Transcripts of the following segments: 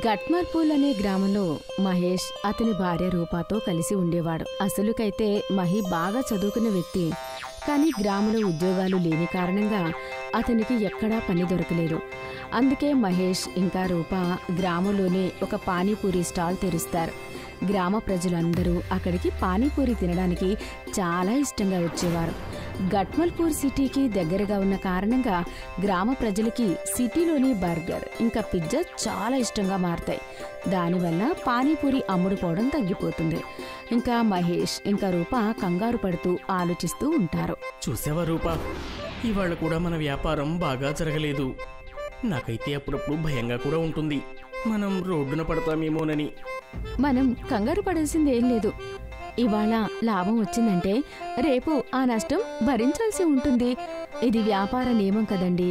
గట్మర్పూల్ అనే గ్రామంలో మహేష్ అతని భార్య రూపాతో కలిసి ఉండేవాడు అసలుకైతే మహి బాగా చదువుకున్న వ్యక్తి కానీ గ్రామంలో ఉద్యోగాలు లేని కారణంగా అతనికి ఎక్కడా పని దొరకలేదు అందుకే మహేష్ ఇంకా రూప గ్రామంలోనే ఒక పానీపూరి స్టాల్ తెరుస్తారు గ్రామ ప్రజలందరూ అక్కడికి పానీపూరి తినడానికి చాలా ఇష్టంగా వచ్చేవారు గట్మల్పూర్ సిటీకి దగ్గరగా ఉన్న కారణంగా గ్రామ ప్రజలకి సిటీలోని బర్గర్ ఇంకా పిజ్జా చాలా ఇష్టంగా మారతాయి దానివల్ల పానీపూరి అమ్ముడుపోవడం తగ్గిపోతుంది ఇంకా మహేష్ ఇంకా రూప కంగారు పడుతూ ఆలోచిస్తూ ఉంటారు చూసావా రూపా ఇవాళ కూడా మన వ్యాపారం బాగా జరగలేదు నాకైతే అప్పుడప్పుడు భయంగా కూడా ఉంటుంది మనం రోడ్డున పడతామేమోనని మనం కంగారు పడాల్సింది ఏం లేదు ఇవాళ లాభం వచ్చిందంటే రేపు ఆ నష్టం భరించాల్సి ఉంటుంది ఇది వ్యాపార నియమం కదండి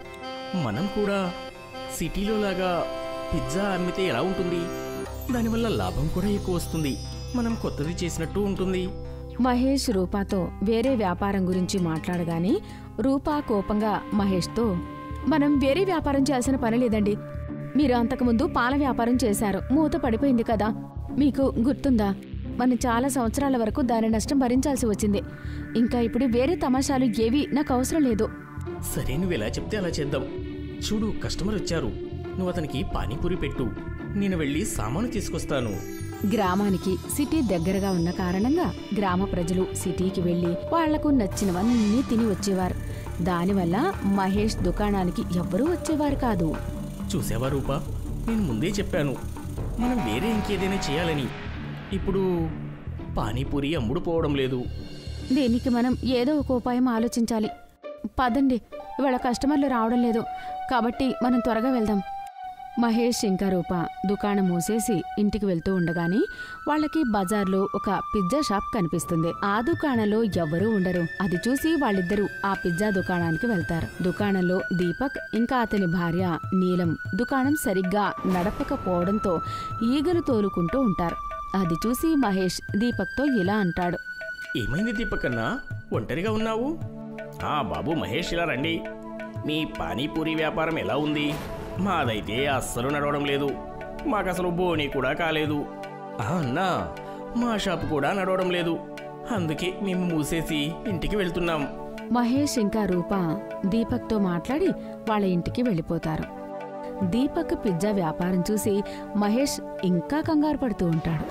మనం కూడా సిటీలో లాగా పిజ్జా అమ్మితే ఎలా ఉంటుంది దానివల్ల లాభం కూడా ఎక్కువ వస్తుంది మనం కొత్తది చేసినట్టు ఉంటుంది మహేష్ రూపాతో వేరే వ్యాపారం గురించి మాట్లాడగానే రూపా కోపంగా మహేష్తో మనం వేరే వ్యాపారం చేయాల్సిన పని లేదండి మీరు అంతకుముందు పాల వ్యాపారం చేశారు మూత పడిపోయింది కదా మీకు గుర్తుందా మనం చాలా సంవత్సరాల వరకు దాని నష్టం భరించాల్సి వచ్చింది ఇంకా ఇప్పుడు వేరే తమాషాలు ఏవి నాకు అవసరం లేదు సరే నువ్వు ఎలా చెప్తే అలా చేద్దాం చూడు కస్టమర్ వచ్చారు నువ్వు అతనికి పానీపూరి పెట్టు నేను వెళ్ళి సామాను తీసుకొస్తాను గ్రామానికి సిటీ దగ్గరగా ఉన్న కారణంగా గ్రామ ప్రజలు సిటీకి వెళ్లి వాళ్లకు నచ్చినవన్నీ తిని వచ్చేవారు దానివల్ల మహేష్ దుకాణానికి ఎవ్వరూ వచ్చేవారు కాదు చూసావా రూపా నేను ముందే చెప్పాను మనం వేరే ఇంకేదైనా చేయాలని ఇప్పుడు పానీపూరి అమ్ముడు పోవడం లేదు దీనికి మనం ఏదో ఒక ఉపాయం ఆలోచించాలి పదండి ఇవాళ కస్టమర్లు రావడం లేదు కాబట్టి మనం త్వరగా వెళ్దాం మహేష్ ఇంకా రూప దుకాణం మూసేసి ఇంటికి వెళ్తూ ఉండగానే వాళ్ళకి బజార్లో ఒక పిజ్జా షాప్ కనిపిస్తుంది ఆ దుకాణంలో ఎవ్వరూ ఉండరు అది చూసి వాళ్ళిద్దరూ ఆ పిజ్జా దుకాణానికి వెళ్తారు దుకాణంలో దీపక్ ఇంకా అతని భార్య నీలం దుకాణం సరిగ్గా నడపకపోవడంతో ఈగలు తోలుకుంటూ ఉంటారు అది చూసి మహేష్ దీపక్తో ఇలా అంటాడు ఏమైంది దీపకన్నా ఒంటరిగా ఉన్నావు ఆ బాబు మహేష్ ఇలా రండి మీ పానీపూరి వ్యాపారం ఎలా ఉంది మాదైతే అస్సలు నడవడం లేదు మాకు అసలు బోని కూడా కాలేదు ఆ అన్నా మా షాప్ కూడా నడవడం లేదు అందుకే మేము మూసేసి ఇంటికి వెళ్తున్నాం మహేష్ ఇంకా రూప దీపక్తో మాట్లాడి వాళ్ళ ఇంటికి వెళ్ళిపోతారు దీపక్ పిజ్జా వ్యాపారం చూసి మహేష్ ఇంకా కంగారు పడుతూ ఉంటాడు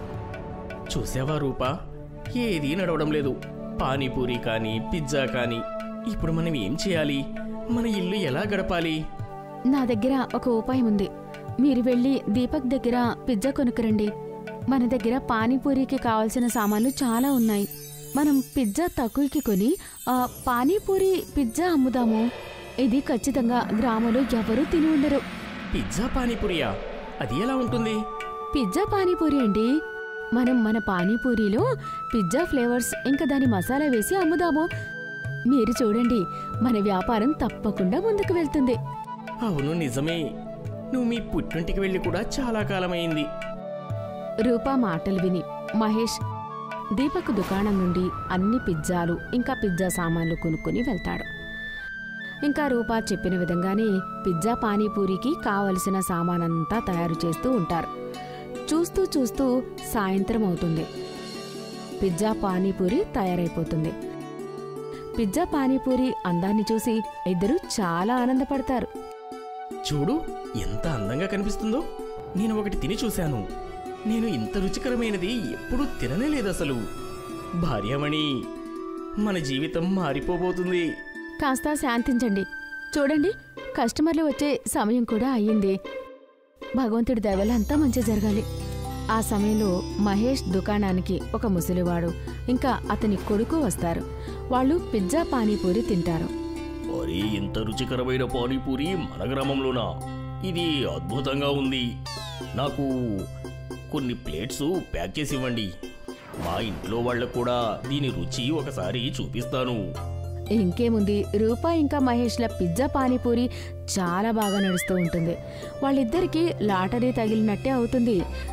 చూసావా రూపా ఏదీ నడవడం లేదు పానీపూరి కానీ పిజ్జా కానీ ఇప్పుడు మనం ఏం చేయాలి మన ఇల్లు ఎలా గడపాలి నా దగ్గర ఒక ఉపాయం ఉంది మీరు వెళ్ళి దీపక్ దగ్గర పిజ్జా కొనుక్కురండి మన దగ్గర పానీపూరికి కావాల్సిన సామాన్లు చాలా ఉన్నాయి మనం పిజ్జా తక్కువకి కొని ఆ పానీపూరి పిజ్జా అమ్ముదాము ఇది ఖచ్చితంగా గ్రామంలో ఎవరూ తిని ఉండరు పిజ్జా పానీపూరియా అది ఎలా ఉంటుంది పిజ్జా పానీపూరి అండి మనం మన పానీపూరిలో పిజ్జా ఫ్లేవర్స్ ఇంకా దాని మసాలా వేసి అమ్ముదాము మీరు చూడండి మన వ్యాపారం తప్పకుండా ముందుకు వెళ్తుంది అవును నిజమే నువ్వు మీ పుట్టింటికి వెళ్ళి కూడా చాలా కాలమైంది రూపా మాటలు విని మహేష్ దీపక్ దుకాణం నుండి అన్ని పిజ్జాలు ఇంకా పిజ్జా సామాన్లు కొనుక్కొని వెళ్తాడు ఇంకా రూపా చెప్పిన విధంగానే పిజ్జా పానీపూరికి కావలసిన సామానంతా తయారు చేస్తూ ఉంటారు చూస్తూ చూస్తూ సాయంత్రం అవుతుంది పిజ్జా పానీపూరి తయారైపోతుంది పిజ్జా పానీపూరి అందాన్ని చూసి ఇద్దరు చాలా ఆనందపడతారు చూడు ఎంత అందంగా కనిపిస్తుందో నేను ఒకటి తిని చూశాను నేను ఇంత రుచికరమైనది ఎప్పుడూ తిననే లేదు అసలు భార్యమణి మన జీవితం మారిపోబోతుంది కాస్త శాంతించండి చూడండి కస్టమర్లు వచ్చే సమయం కూడా అయ్యింది భగవంతుడి దయవల్ల అంతా మంచి జరగాలి ఆ సమయంలో మహేష్ దుకాణానికి ఒక ముసలివాడు ఇంకా అతని కొడుకు వస్తారు వాళ్ళు పిజ్జా పానీపూరి తింటారు అరే ఇంత రుచికరమైన పానీపూరి మన గ్రామంలోనా ఇది అద్భుతంగా ఉంది నాకు కొన్ని ప్లేట్స్ ప్యాక్ చేసి ఇవ్వండి మా ఇంట్లో వాళ్ళకు కూడా దీని రుచి ఒకసారి చూపిస్తాను ఇంకేముంది రూపా ఇంకా మహేష్ల పిజ్జా పానీపూరి చాలా బాగా నడుస్తూ ఉంటుంది వాళ్ళిద్దరికీ లాటరీ తగిలినట్టే అవుతుంది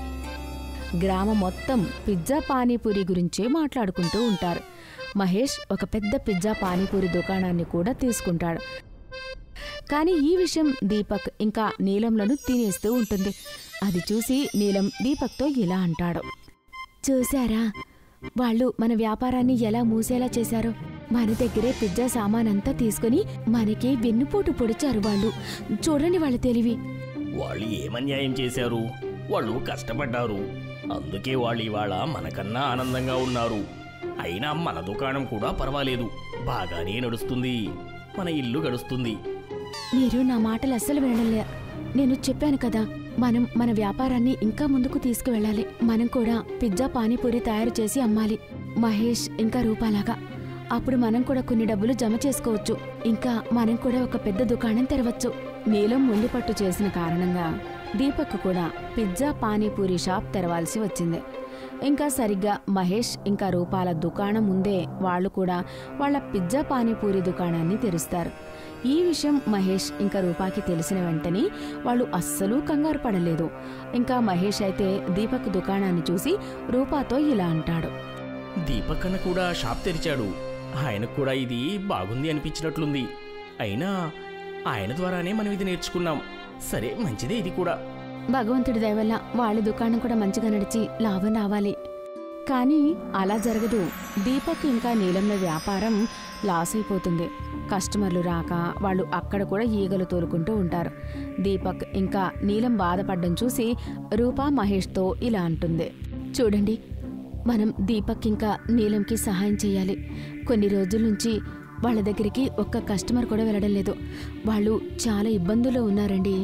గ్రామం మొత్తం పిజ్జా పానీపూరి గురించే మాట్లాడుకుంటూ ఉంటారు మహేష్ ఒక పెద్ద పిజ్జా పానీపూరి దుకాణాన్ని కూడా తీసుకుంటాడు కానీ ఈ విషయం దీపక్ ఇంకా నీలంలను తినేస్తూ ఉంటుంది అది చూసి నీలం దీపక్తో ఇలా అంటాడు చూసారా వాళ్ళు మన వ్యాపారాన్ని ఎలా మూసేలా చేశారో మన దగ్గరే పిజ్జా సామానంతా తీసుకుని మనకి వెన్నుపోటు పొడిచారు వాళ్ళు చూడండి వాళ్ళ తెలివి వాళ్ళు ఏమన్యాయం చేశారు వాళ్ళు కష్టపడ్డారు అందుకే వాళ్ళు ఇవాళ మనకన్నా ఆనందంగా ఉన్నారు అయినా మన దుకాణం కూడా పర్వాలేదు బాగానే నడుస్తుంది మన ఇల్లు గడుస్తుంది మీరు నా మాటలు అస్సలు వినడంలే నేను చెప్పాను కదా మనం మన వ్యాపారాన్ని ఇంకా ముందుకు తీసుకువెళ్ళాలి మనం కూడా పిజ్జా పానీపూరి తయారు చేసి అమ్మాలి మహేష్ ఇంకా రూపాలాగా అప్పుడు మనం కూడా కొన్ని డబ్బులు జమ చేసుకోవచ్చు ఇంకా మనం కూడా ఒక పెద్ద దుకాణం తెరవచ్చు నీలం మొండిపట్టు చేసిన కారణంగా దీపక్ కూడా పిజ్జా పానీపూరి షాప్ తెరవాల్సి వచ్చింది ఇంకా సరిగ్గా మహేష్ ఇంకా రూపాల దుకాణం ముందే వాళ్ళు కూడా వాళ్ళ పిజ్జా పానీపూరి దుకాణాన్ని తెరుస్తారు ఈ విషయం మహేష్ ఇంకా రూపాకి తెలిసిన వెంటనే వాళ్ళు అస్సలు కంగారు పడలేదు ఇంకా మహేష్ అయితే దీపక్ దుకాణాన్ని చూసి రూపాతో ఇలా అంటాడు దీపక్ అన్న కూడా షాప్ తెరిచాడు ఆయనకు కూడా ఇది బాగుంది అనిపించినట్లుంది అయినా ఆయన ద్వారానే మనం ఇది నేర్చుకున్నాం సరే మంచిదే ఇది కూడా భగవంతుడి దయ వల్ల వాళ్ళ దుకాణం కూడా మంచిగా నడిచి లాభం రావాలి కానీ అలా జరగదు దీపక్ ఇంకా నీలంల వ్యాపారం లాస్ అయిపోతుంది కస్టమర్లు రాక వాళ్ళు అక్కడ కూడా ఈగలు తోలుకుంటూ ఉంటారు దీపక్ ఇంకా నీలం బాధపడ్డం చూసి రూపా మహేష్తో ఇలా అంటుంది చూడండి మనం దీపక్ ఇంకా నీలంకి సహాయం చేయాలి కొన్ని రోజుల నుంచి వాళ్ళ దగ్గరికి ఒక్క కస్టమర్ కూడా వెళ్ళడం లేదు వాళ్ళు చాలా ఇబ్బందుల్లో ఉన్నారండి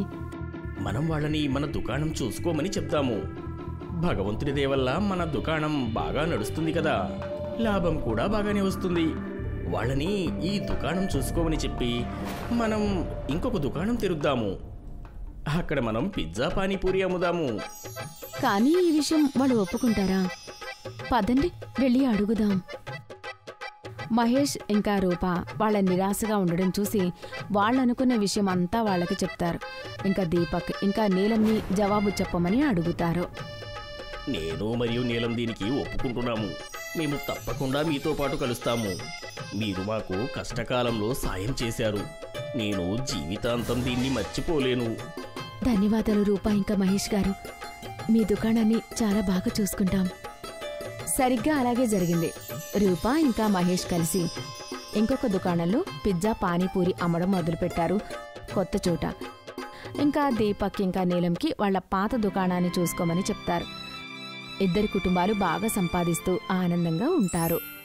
మనం వాళ్ళని మన దుకాణం చూసుకోమని చెప్తాము భగవంతుడి దయ వల్ల మన దుకాణం బాగా నడుస్తుంది కదా లాభం కూడా బాగానే వస్తుంది వాళ్ళని ఈ దుకాణం చూసుకోమని చెప్పి మనం ఇంకొక దుకాణం తెరుద్దాము అక్కడ మనం పిజ్జా పానీపూరి అమ్ముదాము కానీ ఈ విషయం వాళ్ళు ఒప్పుకుంటారా పదండి వెళ్ళి అడుగుదాం మహేష్ ఇంకా రూప వాళ్ళ నిరాశగా ఉండడం చూసి వాళ్ళు అనుకున్న విషయం అంతా వాళ్ళకి చెప్తారు ఇంకా దీపక్ ఇంకా నీలంని జవాబు చెప్పమని అడుగుతారు నేను మరియు నీలం దీనికి ఒప్పుకుంటున్నాము మేము తప్పకుండా మీతో పాటు కలుస్తాము మీరు మాకు కష్టకాలంలో సాయం చేశారు నేను జీవితాంతం దీన్ని మర్చిపోలేను ధన్యవాదాలు రూప ఇంకా మహేష్ గారు మీ దుకాణాన్ని చాలా బాగా చూసుకుంటాం సరిగ్గా అలాగే జరిగింది రూప ఇంకా మహేష్ కలిసి ఇంకొక దుకాణంలో పిజ్జా పానీపూరి అమ్మడం మొదలుపెట్టారు కొత్త చోట ఇంకా దీపక్ ఇంకా నీలంకి వాళ్ళ పాత దుకాణాన్ని చూసుకోమని చెప్తారు ఇద్దరి కుటుంబాలు బాగా సంపాదిస్తూ ఆనందంగా ఉంటారు